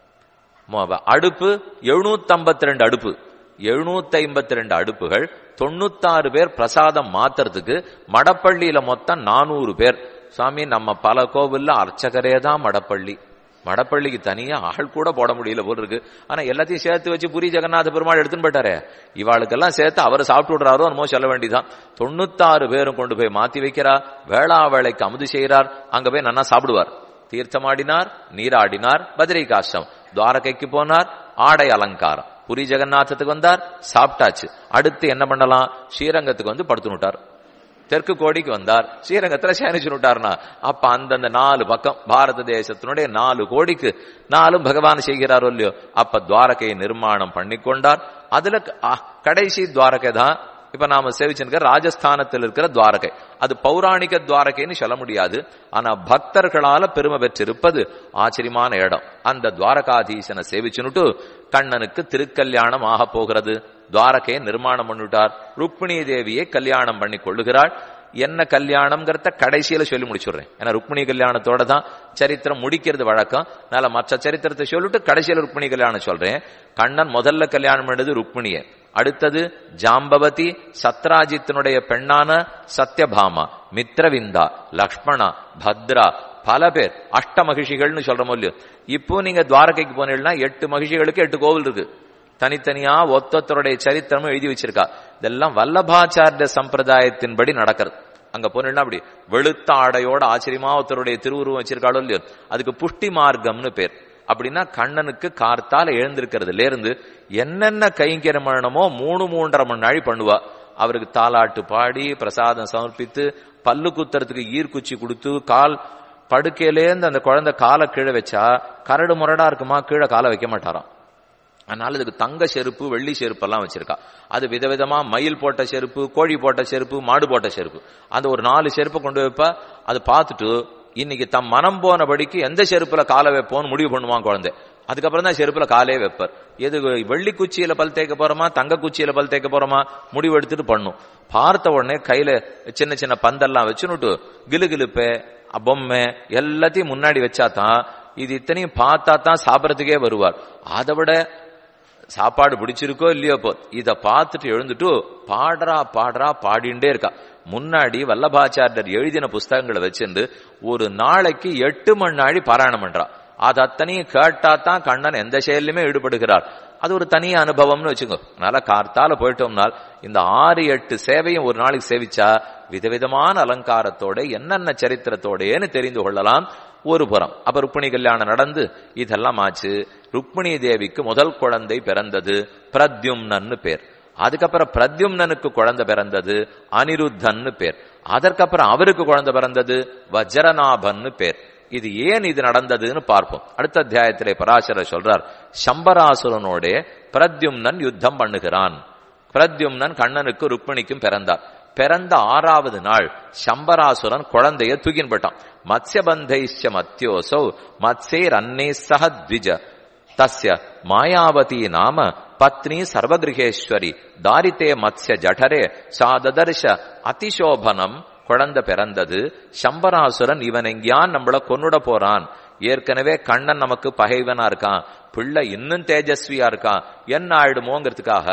அடுப்பு எழுநூத்தி ஐம்பத்தி ரெண்டு அடுப்பு எழுநூத்தி ஐம்பத்தி ரெண்டு அடுப்புகள் தொண்ணூத்தாறு பேர் பிரசாதம் மாத்துறதுக்கு மடப்பள்ளியில மொத்தம் நானூறு பேர் சாமி நம்ம பல கோவில்ல அர்ச்சகரே தான் மடப்பள்ளி மடப்பள்ளிக்கு தனியா ஆள் கூட போட முடியல போல இருக்கு ஆனா எல்லாத்தையும் சேர்த்து வச்சு புரி ஜெகநாத பெருமாள் எடுத்துன்னு போயிட்டாரே இவாளுக்கெல்லாம் சேர்த்து அவர் சாப்பிட்டு விடுறாரோ என்னமோ சொல்ல வேண்டியதான் தொண்ணூத்தாறு பேரும் கொண்டு போய் மாத்தி வைக்கிறார் வேளா வேலைக்கு அமுது செய்கிறார் அங்க போய் நன்னா சாப்பிடுவார் தீர்த்தமாடினார் நீராடினார் பத்ரி காஷ்டம் துவாரகைக்கு போனார் ஆடை அலங்காரம் புரி ஜெகநாதத்துக்கு வந்தார் சாப்பிட்டாச்சு அடுத்து என்ன பண்ணலாம் ஸ்ரீரங்கத்துக்கு வந்து படுத்துனுட்டார் தெற்கு கோடிக்கு வந்தார் ஸ்ரீரங்கத்துல சேனிச்சு விட்டார்னா அப்ப அந்தந்த நாலு பக்கம் பாரத தேசத்தினுடைய நாலு கோடிக்கு நாலும் பகவான் செய்கிறாரோ இல்லையோ அப்ப துவாரகையை நிர்மாணம் பண்ணி கொண்டார் அதுல கடைசி துவாரகை தான் இப்ப நாம சேவிச்சிருக்க ராஜஸ்தானத்தில் இருக்கிற துவாரகை அது பௌராணிக துவாரகைன்னு சொல்ல முடியாது ஆனா பக்தர்களால பெருமை பெற்றிருப்பது ஆச்சரியமான இடம் அந்த துவாரகாதீசனை சேவிச்சுனுட்டு கண்ணனுக்கு திருக்கல்யாணம் ஆக போகிறது துவாரகையை நிர்மாணம் பண்ணிவிட்டார் ருக்மிணி தேவியை கல்யாணம் பண்ணி கொள்ளுகிறாள் என்ன கல்யாணம்ங்கிறத கடைசியில சொல்லி முடிச்சுடுறேன் ஏன்னா ருக்மிணி கல்யாணத்தோட தான் சரித்திரம் முடிக்கிறது வழக்கம் அதனால மற்ற சரித்திரத்தை சொல்லிட்டு கடைசியில ருக்மிணி கல்யாணம் சொல்றேன் கண்ணன் முதல்ல கல்யாணம் பண்ணது ருக்மிணியை அடுத்தது ஜாம்பவதி சத்ராஜித்தினுடைய பெண்ணான சத்யபாமா மித்ரவிந்தா லக்ஷ்மணா பத்ரா பல பேர் அஷ்ட மகிழ்ச்சிகள்னு சொல்றோம் இல்லையோ இப்போ நீங்க துவாரகைக்கு போனீங்கன்னா எட்டு மகிழ்ச்சிகளுக்கு எட்டு கோவில் இருக்கு தனித்தனியா ஒத்தொத்தருடைய சரித்திரமும் எழுதி வச்சிருக்கா இதெல்லாம் வல்லபாச்சாரிய சம்பிரதாயத்தின்படி நடக்கிறது அங்க போனா அப்படி வெளுத்த ஆடையோட ஆச்சரியமா ஒருத்தருடைய திருவுருவம் வச்சிருக்காளோ இல்லையோ அதுக்கு புஷ்டி மார்க்கம்னு பேர் அப்படின்னா கண்ணனுக்கு கார்த்தால எழுந்திருக்கிறதுல இருந்து என்னென்ன கைங்கரம் பண்ணணுமோ மூணு மூன்றரை மணி நாள் பண்ணுவா அவருக்கு தாலாட்டு பாடி பிரசாதம் சமர்ப்பித்து பல்லு குத்துறதுக்கு ஈர்க்குச்சி கொடுத்து கால் படுக்கையிலேருந்து அந்த குழந்தை காலை கீழே வச்சா கரடு முரடா இருக்குமா கீழே காலை வைக்க மாட்டாராம் அதனால இதுக்கு தங்க செருப்பு வெள்ளி செருப்பு எல்லாம் வச்சிருக்கா அது விதவிதமா மயில் போட்ட செருப்பு கோழி போட்ட செருப்பு மாடு போட்ட செருப்பு அந்த ஒரு நாலு செருப்பை கொண்டு வைப்பா அது பார்த்துட்டு இன்னைக்கு தம் மனம் போனபடிக்கு எந்த செருப்புல காலை வைப்போம்னு முடிவு பண்ணுவான் குழந்தை அதுக்கப்புறம் தான் செருப்புல காலே வைப்பார் எது வெள்ளி குச்சியில பல் தேய்க்க போறோமா தங்க குச்சியில பல் தேய்க்க போறோமா முடிவு எடுத்துட்டு பண்ணும் பார்த்த உடனே கையில சின்ன சின்ன பந்தெல்லாம் வச்சுனுட்டு கிலுகிலுப்பை பொம்மை எல்லாத்தையும் முன்னாடி வச்சா தான் இது இத்தனையும் பார்த்தா தான் சாப்பிடறதுக்கே வருவார் அதை விட சாப்பாடு பிடிச்சிருக்கோ இல்லையோ போ இத பார்த்துட்டு எழுந்துட்டு பாடுறா பாடுறா பாடிண்டே இருக்கா முன்னாடி வல்லபாச்சாரியர் எழுதின புஸ்தகங்களை வச்சிருந்து ஒரு நாளைக்கு எட்டு மணி நாளி பாராயணம் பண்றா அது அத்தனையும் கேட்டா தான் கண்ணன் எந்த செயலிலுமே ஈடுபடுகிறார் அது ஒரு தனி அனுபவம்னு வச்சுக்கோ அதனால கார்த்தால போயிட்டோம்னால் இந்த ஆறு எட்டு சேவையும் ஒரு நாளைக்கு சேவிச்சா விதவிதமான அலங்காரத்தோட என்னென்ன சரித்திரத்தோடேன்னு தெரிந்து கொள்ளலாம் ஒரு புறம் அப்ப ருக்மிணி கல்யாணம் நடந்து இதெல்லாம் ஆச்சு ருக்மிணி தேவிக்கு முதல் குழந்தை பிறந்தது பிரத்யும்னன்னு பேர் அதுக்கப்புறம் பிரத்யும்னனுக்கு குழந்தை பிறந்தது அனிருத்தன்னு பேர் அதற்கப்புறம் அவருக்கு குழந்தை பிறந்தது வஜ்ரநாபன்னு பேர் இது ஏன் இது நடந்ததுன்னு பார்ப்போம் அடுத்த அத்தியாயத்திலே பராசரர் சொல்றார் சம்பராசுரனோட பிரத்யும்னன் யுத்தம் பண்ணுகிறான் பிரத்யும்னன் கண்ணனுக்கு ருக்மிணிக்கும் பிறந்தார் பிறந்த ஆறாவது நாள் சம்பராசுரன் குழந்தைய தூக்கின் போட்டான் மத்யபந்தைஷ்ய மத்தியோசௌ மத்சேர் அன்னே சக த்விஜ தஸ்ய மாயாவதி நாம பத்னி சர்வகிரகேஸ்வரி தாரித்தே மத்ய ஜடரே சாததர்ஷ அதிசோபனம் குழந்தை பிறந்தது சம்பராசுரன் இவன் எங்கேயான் நம்மள கொன்னுட போறான் ஏற்கனவே கண்ணன் நமக்கு பகைவனா இருக்கான் பிள்ளை இன்னும் தேஜஸ்வியா இருக்கான் என்ன ஆயிடுமோங்கிறதுக்காக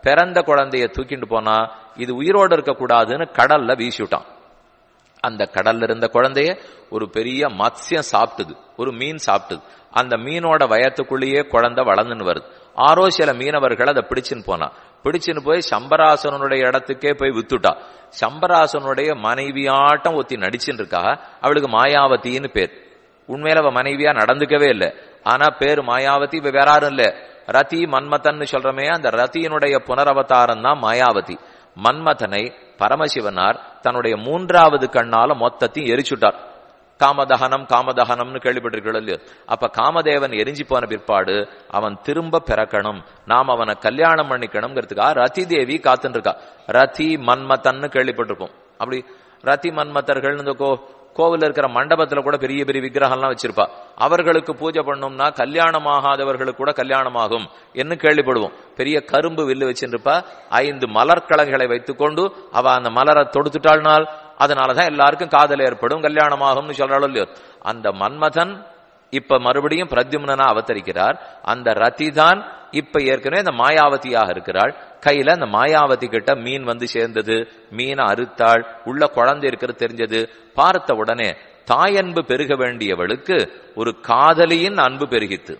பிறந்த குழந்தைய தூக்கிட்டு போனா இது உயிரோடு இருக்கக்கூடாதுன்னு கடல்ல வீசிவிட்டான் அந்த கடல்ல இருந்த குழந்தைய ஒரு பெரிய மத்ஸ்யம் சாப்பிட்டுது ஒரு மீன் சாப்பிட்டுது அந்த மீனோட வயத்துக்குள்ளேயே குழந்தை வளர்ந்துன்னு வருது ஆரோ சில மீனவர்கள் அதை பிடிச்சுன்னு போனா பிடிச்சுன்னு போய் சம்பராசனுடைய இடத்துக்கே போய் வித்துட்டா சம்பராசனுடைய மனைவியாட்டம் ஒத்தி நடிச்சுன்னு இருக்கா அவளுக்கு மாயாவதின்னு பேர் உண்மையில அவ மனைவியா நடந்துக்கவே இல்லை ஆனா பேர் மாயாவதி இப்ப வேற யாரும் இல்ல ரதி மன்மதன்னு சொல்றமே அந்த ரத்தியினுடைய புனரவதாரம் தான் மாயாவதி மன்மதனை பரமசிவனார் தன்னுடைய மூன்றாவது கண்ணால மொத்தத்தையும் எரிச்சுட்டார் காமதகனம் காமதகனம்னு கேள்விப்பட்டிருக்கீர்கள் இல்லையோ அப்ப காமதேவன் எரிஞ்சு போன பிற்பாடு அவன் திரும்ப பிறக்கணும் நாம் அவனை கல்யாணம் பண்ணிக்கணுங்கிறதுக்காக ரதி தேவி காத்துன்னு இருக்கா ரதி மன்மதன்னு கேள்விப்பட்டிருப்போம் அப்படி ரதி மன்மதர்கள் இந்த கோ கோவில் இருக்கிற மண்டபத்துல கூட பெரிய பெரிய விக்கிரகம்லாம் வச்சிருப்பா அவர்களுக்கு பூஜை பண்ணோம்னா கல்யாணம் ஆகாதவர்களுக்கு கூட கல்யாணம் ஆகும் என்று கேள்விப்படுவோம் பெரிய கரும்பு வில்லு வச்சிருப்பா ஐந்து மலர்கலங்களை வைத்துக்கொண்டு அவ அந்த மலரை தொடுத்துட்டாள்னால் அதனாலதான் எல்லாருக்கும் காதல் ஏற்படும் கல்யாணம் ஆகும்னு சொல்றாளோ இல்லையோ அந்த மன்மதன் இப்ப மறுபடியும் பிரத்யும்னா அவதரிக்கிறார் அந்த ரதி தான் இப்ப ஏற்கனவே இந்த மாயாவதியாக இருக்கிறாள் கையில அந்த மாயாவதி கிட்ட மீன் வந்து சேர்ந்தது மீனை அறுத்தாள் உள்ள குழந்தை இருக்கிறது தெரிஞ்சது பார்த்த உடனே தாயன்பு பெருக வேண்டியவளுக்கு ஒரு காதலியின் அன்பு பெருகித்து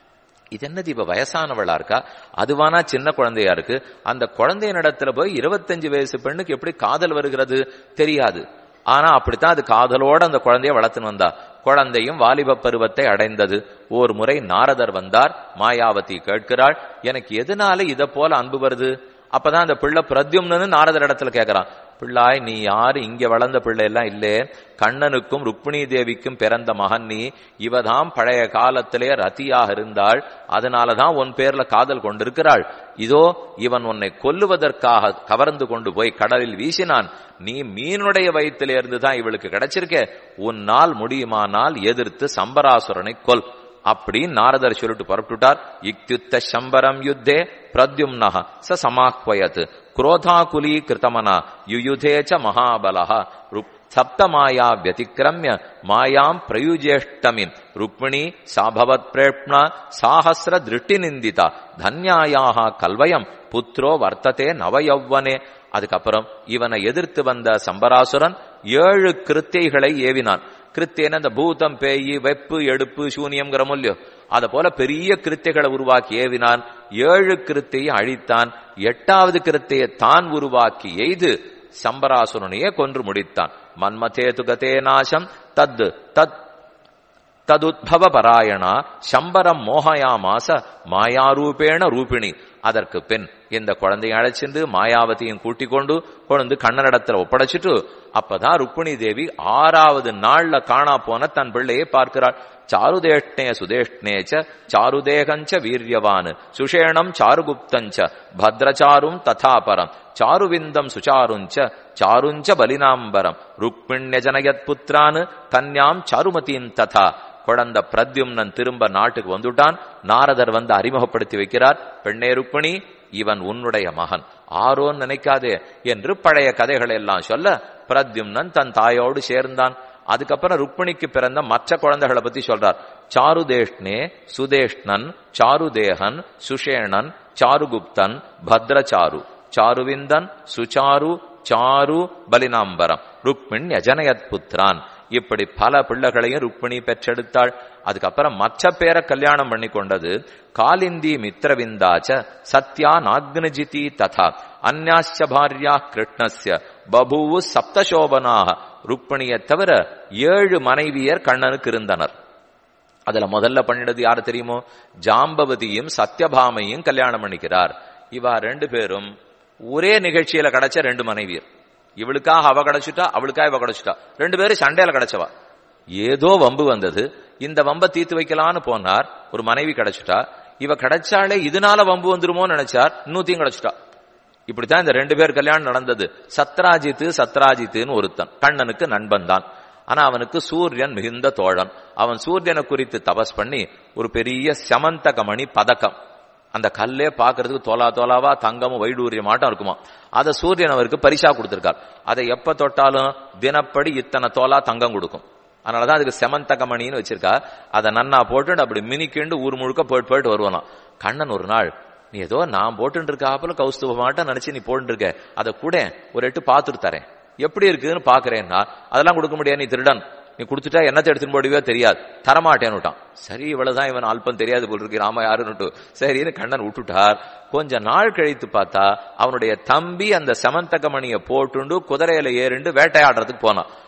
இது என்னது இப்ப வயசானவளா இருக்கா அதுவானா சின்ன குழந்தையா இருக்கு அந்த குழந்தையினிடத்துல போய் இருபத்தஞ்சு வயசு பெண்ணுக்கு எப்படி காதல் வருகிறது தெரியாது ஆனா அப்படித்தான் அது காதலோட அந்த குழந்தைய வளர்த்துன்னு வந்தா குழந்தையும் வாலிப பருவத்தை அடைந்தது ஒரு முறை நாரதர் வந்தார் மாயாவதி கேட்கிறாள் எனக்கு எதனால இத போல அன்பு வருது அப்பதான் அந்த பிள்ளை பிரத்யும்னு நாரதர் இடத்துல கேட்கிறான் பிள்ளாய் நீ யாரு இங்க வளர்ந்த பிள்ளை எல்லாம் இல்லே கண்ணனுக்கும் ருக்மிணி தேவிக்கும் பிறந்த மகன் நீ இவதான் பழைய காலத்திலே ரத்தியாக இருந்தாள் அதனாலதான் உன் பேர்ல காதல் கொண்டிருக்கிறாள் இதோ இவன் உன்னை கொல்லுவதற்காக கவர்ந்து கொண்டு போய் கடலில் வீசினான் நீ மீனுடைய வயிற்றில இருந்து தான் இவளுக்கு கிடைச்சிருக்க உன்னால் முடியுமானால் எதிர்த்து சம்பராசுரனை கொல் அப்படின்னு நாரதர் சொல்லிட்டு புறப்பட்டுட்டார் இக்யுத்த சம்பரம் யுத்தே பிரத்யும்னஹ ச சமாஹ்வயத் குரோதாகுலீ கிருத்தமனா யுயுதேச்ச மகாபலஹ சப்தமாயா வியதிக்கிரமிய மாயாம் பிரயுஜேஷ்டமின் ருக்மிணி சாபவத் பிரேப்ணா சாஹசிர திருஷ்டி நிந்திதா தன்யாயாக கல்வயம் புத்ரோ வர்த்ததே நவயௌவனே அதுக்கப்புறம் இவனை எதிர்த்து வந்த சம்பராசுரன் ஏழு கிருத்தைகளை ஏவினான் கிருத்தேன அந்த பூதம் பேயி வெப்பு எடுப்பு சூனியம்ங்கிற இல்லையோ அத போல பெரிய கிருத்தைகளை உருவாக்கி ஏவினான் ஏழு கிருத்தையை அழித்தான் எட்டாவது கிருத்தையை தான் உருவாக்கி எய்து சம்பராசுரனையே கொன்று முடித்தான் மன்மதே துகதே நாசம் தத் தத் ததுத்பவ பராயணா சம்பரம் மோகயாமாச மாயாரூபேண ரூபிணி அதற்கு பின் இந்த குழந்தையை அழைச்சிட்டு மாயாவதியும் கூட்டிக் கொண்டு கொண்டு கண்ணனிடத்துல ஒப்படைச்சிட்டு அப்பதான் ருக்மிணி தேவி ஆறாவது நாள்ல காணா போன தன் பிள்ளையை பார்க்கிறாள் சாருதேஷ்ணே சுதேஷ்ணேச்ச சாருதேகஞ்ச வீரியவான் சுஷேணம் சாருகுப்தஞ்ச பத்ரச்சாரும் ததாபரம் சாருவிந்தம் சுச்சாருஞ்ச சாருஞ்ச பலினாம்பரம் ருக்மிண்யஜனயத் புத்திரான் கன்யாம் சாருமதியும் ததா குழந்த பிரத்யும்னன் திரும்ப நாட்டுக்கு வந்துட்டான் நாரதர் வந்து அறிமுகப்படுத்தி வைக்கிறார் பெண்ணே ருக்மிணி இவன் உன்னுடைய மகன் ஆரோன்னு நினைக்காதே என்று பழைய கதைகளை எல்லாம் சொல்ல பிரத்யும்னன் தன் தாயோடு சேர்ந்தான் அதுக்கப்புறம் ருக்மிணிக்கு பிறந்த மற்ற குழந்தைகளை பத்தி சொல்றார் சாருதேஷ்ணே சுதேஷ்ணன் சாருதேகன் சுஷேணன் சாருகுப்தன் பத்ரச்சாரு சாருவிந்தன் சுச்சாரு சாரு பலினாம்பரம் ருக்மிண் யஜனயத் புத்திரான் இப்படி பல பிள்ளைகளையும் ருக்மிணி பெற்றெடுத்தாள் அதுக்கப்புறம் மற்ற பேரை கல்யாணம் பண்ணி கொண்டது காலிந்தி மித்ரவிந்தாச்ச சத்யா நாக்னஜிதி ததா அந்யாச்ச பாரியா கிருஷ்ணஸ்ய பபூவு சப்தசோபனாக ருக்மிணியை தவிர ஏழு மனைவியர் கண்ணனுக்கு இருந்தனர் அதுல முதல்ல பண்ணினது யாரு தெரியுமோ ஜாம்பவதியும் சத்யபாமையும் கல்யாணம் பண்ணிக்கிறார் இவா ரெண்டு பேரும் ஒரே நிகழ்ச்சியில கிடைச்ச ரெண்டு மனைவியர் இவளுக்காக அவ கிடைச்சிட்டா அவளுக்காக இவ கிடைச்சிட்டா ரெண்டு பேரும் சண்டையில கிடைச்சவா ஏதோ வம்பு வந்தது இந்த வம்ப தீர்த்து வைக்கலான்னு போனார் ஒரு மனைவி கிடைச்சிட்டா இவ கிடைச்சாலே இதனால வம்பு வந்துருமோன்னு நினைச்சார் இன்னூத்தையும் கிடைச்சிட்டா இப்படித்தான் இந்த ரெண்டு பேர் கல்யாணம் நடந்தது சத்ராஜித்து சத்ராஜித்துன்னு ஒருத்தன் கண்ணனுக்கு நண்பன் தான் ஆனா அவனுக்கு சூரியன் மிகுந்த தோழன் அவன் சூரியனை குறித்து தபஸ் பண்ணி ஒரு பெரிய சமந்தகமணி பதக்கம் அந்த கல்லே பாக்குறதுக்கு தோலா தோலாவா தங்கமும் வைடூரியமாட்டம் இருக்குமா அதை சூரியன் அவருக்கு பரிசா கொடுத்திருக்கார் அதை எப்ப தொட்டாலும் தினப்படி இத்தனை தோலா தங்கம் கொடுக்கும் அதனாலதான் அதுக்கு செமந்தகமணின்னு வச்சிருக்கா அதை நன்னா போட்டு அப்படி மினிக்கிண்டு ஊர் முழுக்க போயிட்டு போயிட்டு வருவானாம் கண்ணன் ஒரு நாள் நீ ஏதோ நான் போட்டுட்டு இருக்காப்புல கௌஸ்துவ மாட்ட நினைச்சு நீ போட்டு இருக்க அதை கூட ஒரு எட்டு பாத்துட்டு தரேன் எப்படி இருக்குன்னு பாக்குறேன்னா அதெல்லாம் கொடுக்க முடியாது நீ திருடன் நீ கொடுத்துட்டா என்னத்தை எடுத்துன்னு போடுவியோ தெரியாது தரமாட்டேன்னுட்டான் சரி இவ்வளவுதான் இவன் அல்பம் தெரியாது போல் இருக்கு ராம யாருன்னுட்டு சரின்னு கண்ணன் விட்டுட்டார் கொஞ்ச நாள் கழித்து பார்த்தா அவனுடைய தம்பி அந்த சமந்தக மணியை போட்டுண்டு குதிரையில ஏறிண்டு வேட்டையாடுறதுக்கு போனான்